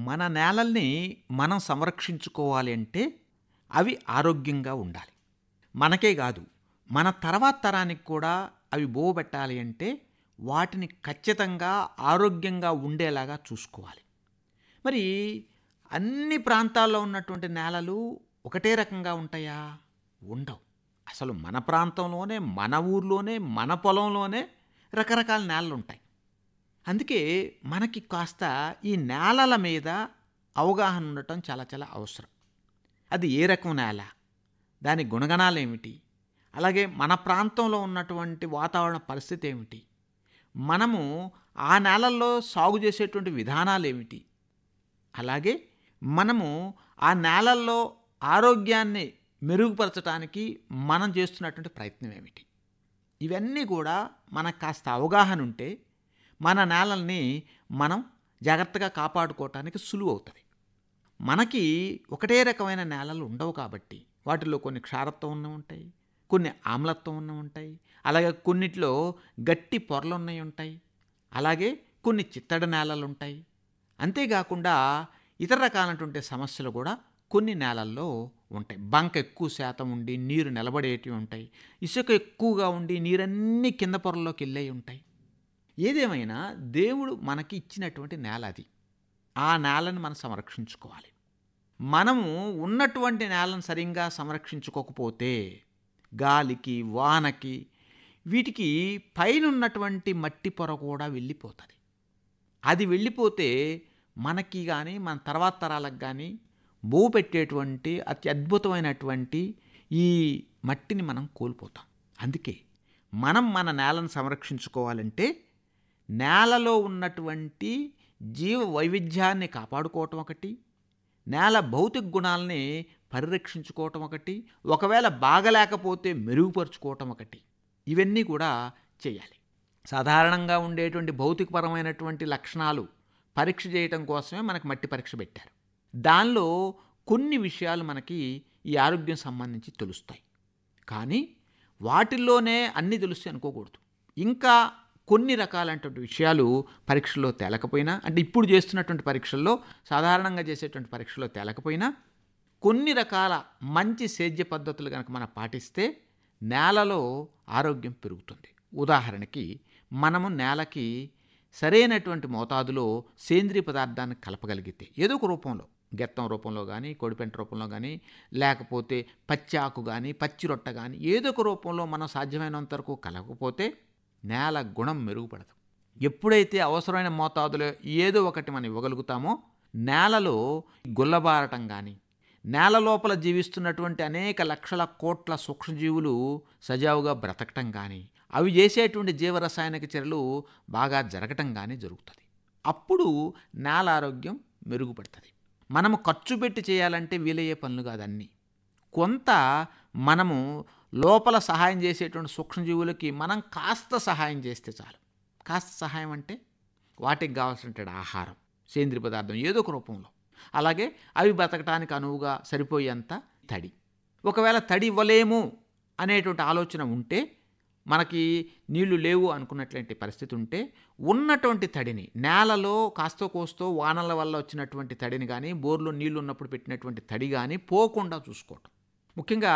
మన నేలల్ని మనం సంరక్షించుకోవాలి అంటే అవి ఆరోగ్యంగా ఉండాలి మనకే కాదు మన తర్వాత తరానికి కూడా అవి బోబెట్టాలి అంటే వాటిని ఖచ్చితంగా ఆరోగ్యంగా ఉండేలాగా చూసుకోవాలి మరి అన్ని ప్రాంతాల్లో ఉన్నటువంటి నేలలు ఒకటే రకంగా ఉంటాయా ఉండవు అసలు మన ప్రాంతంలోనే మన ఊర్లోనే మన పొలంలోనే రకరకాల నేలలు ఉంటాయి అందుకే మనకి కాస్త ఈ నేలల మీద అవగాహన ఉండటం చాలా చాలా అవసరం అది ఏ రకం నేల దాని గుణగణాలు ఏమిటి అలాగే మన ప్రాంతంలో ఉన్నటువంటి వాతావరణ పరిస్థితి ఏమిటి మనము ఆ నేలల్లో సాగు చేసేటువంటి విధానాలు ఏమిటి అలాగే మనము ఆ నేలల్లో ఆరోగ్యాన్ని మెరుగుపరచడానికి మనం చేస్తున్నటువంటి ప్రయత్నం ఏమిటి ఇవన్నీ కూడా మనకు కాస్త అవగాహన ఉంటే మన నేలల్ని మనం జాగ్రత్తగా కాపాడుకోవటానికి సులువు అవుతుంది మనకి ఒకటే రకమైన నేలలు ఉండవు కాబట్టి వాటిలో కొన్ని క్షారత్వం ఉన్న ఉంటాయి కొన్ని ఆమ్లత్వం ఉన్న ఉంటాయి అలాగే కొన్నిట్లో గట్టి పొరలు ఉన్నాయి ఉంటాయి అలాగే కొన్ని చిత్తడి నేలలు ఉంటాయి అంతేకాకుండా ఇతర రకాలైనటువంటి సమస్యలు కూడా కొన్ని నేలల్లో ఉంటాయి బంక ఎక్కువ శాతం ఉండి నీరు నిలబడేటివి ఉంటాయి ఇసుక ఎక్కువగా ఉండి నీరన్నీ కింద పొరల్లోకి వెళ్ళే ఉంటాయి ఏదేమైనా దేవుడు మనకి ఇచ్చినటువంటి నేల అది ఆ నేలను మనం సంరక్షించుకోవాలి మనము ఉన్నటువంటి నేలను సరిగ్గా సంరక్షించుకోకపోతే గాలికి వానకి వీటికి పైన ఉన్నటువంటి మట్టి పొర కూడా వెళ్ళిపోతుంది అది వెళ్ళిపోతే మనకి కానీ మన తర్వాత తరాలకు కానీ బో పెట్టేటువంటి అతి అద్భుతమైనటువంటి ఈ మట్టిని మనం కోల్పోతాం అందుకే మనం మన నేలను సంరక్షించుకోవాలంటే నేలలో ఉన్నటువంటి జీవ వైవిధ్యాన్ని కాపాడుకోవటం ఒకటి నేల భౌతిక గుణాలని పరిరక్షించుకోవటం ఒకటి ఒకవేళ బాగలేకపోతే మెరుగుపరుచుకోవటం ఒకటి ఇవన్నీ కూడా చేయాలి సాధారణంగా ఉండేటువంటి భౌతికపరమైనటువంటి లక్షణాలు పరీక్ష చేయటం కోసమే మనకి మట్టి పరీక్ష పెట్టారు దానిలో కొన్ని విషయాలు మనకి ఈ ఆరోగ్యం సంబంధించి తెలుస్తాయి కానీ వాటిల్లోనే అన్నీ తెలుస్తాయి అనుకోకూడదు ఇంకా కొన్ని రకాలైనటువంటి విషయాలు పరీక్షల్లో తేలకపోయినా అంటే ఇప్పుడు చేస్తున్నటువంటి పరీక్షల్లో సాధారణంగా చేసేటువంటి పరీక్షల్లో తేలకపోయినా కొన్ని రకాల మంచి సేద్య పద్ధతులు కనుక మనం పాటిస్తే నేలలో ఆరోగ్యం పెరుగుతుంది ఉదాహరణకి మనము నేలకి సరైనటువంటి మోతాదులో సేంద్రియ పదార్థాన్ని కలపగలిగితే ఏదో ఒక రూపంలో గెత్తం రూపంలో కానీ కొడిపెంట రూపంలో కానీ లేకపోతే పచ్చి ఆకు కానీ పచ్చి రొట్ట కానీ ఏదో ఒక రూపంలో మనం సాధ్యమైనంత వరకు కలగకపోతే నేల గుణం మెరుగుపడదు ఎప్పుడైతే అవసరమైన మోతాదులో ఏదో ఒకటి మనం ఇవ్వగలుగుతామో నేలలో గుల్లబారటం కానీ నేల లోపల జీవిస్తున్నటువంటి అనేక లక్షల కోట్ల సూక్ష్మజీవులు సజావుగా బ్రతకటం కానీ అవి చేసేటువంటి జీవరసాయనిక చర్యలు బాగా జరగటం కానీ జరుగుతుంది అప్పుడు నేల ఆరోగ్యం మెరుగుపడుతుంది మనము ఖర్చు పెట్టి చేయాలంటే వీలయ్యే పనులు కాదన్నీ కొంత మనము లోపల సహాయం చేసేటువంటి సూక్ష్మజీవులకి మనం కాస్త సహాయం చేస్తే చాలు కాస్త సహాయం అంటే వాటికి కావాల్సినటువంటి ఆహారం సేంద్రియ పదార్థం ఏదో ఒక రూపంలో అలాగే అవి బ్రతకటానికి అనువుగా సరిపోయేంత తడి ఒకవేళ తడి ఇవ్వలేము అనేటువంటి ఆలోచన ఉంటే మనకి నీళ్లు లేవు అనుకున్నటువంటి పరిస్థితి ఉంటే ఉన్నటువంటి తడిని నేలలో కాస్తో కోస్తో వానల వల్ల వచ్చినటువంటి తడిని కానీ బోర్లో నీళ్లు ఉన్నప్పుడు పెట్టినటువంటి తడి కానీ పోకుండా చూసుకోవటం ముఖ్యంగా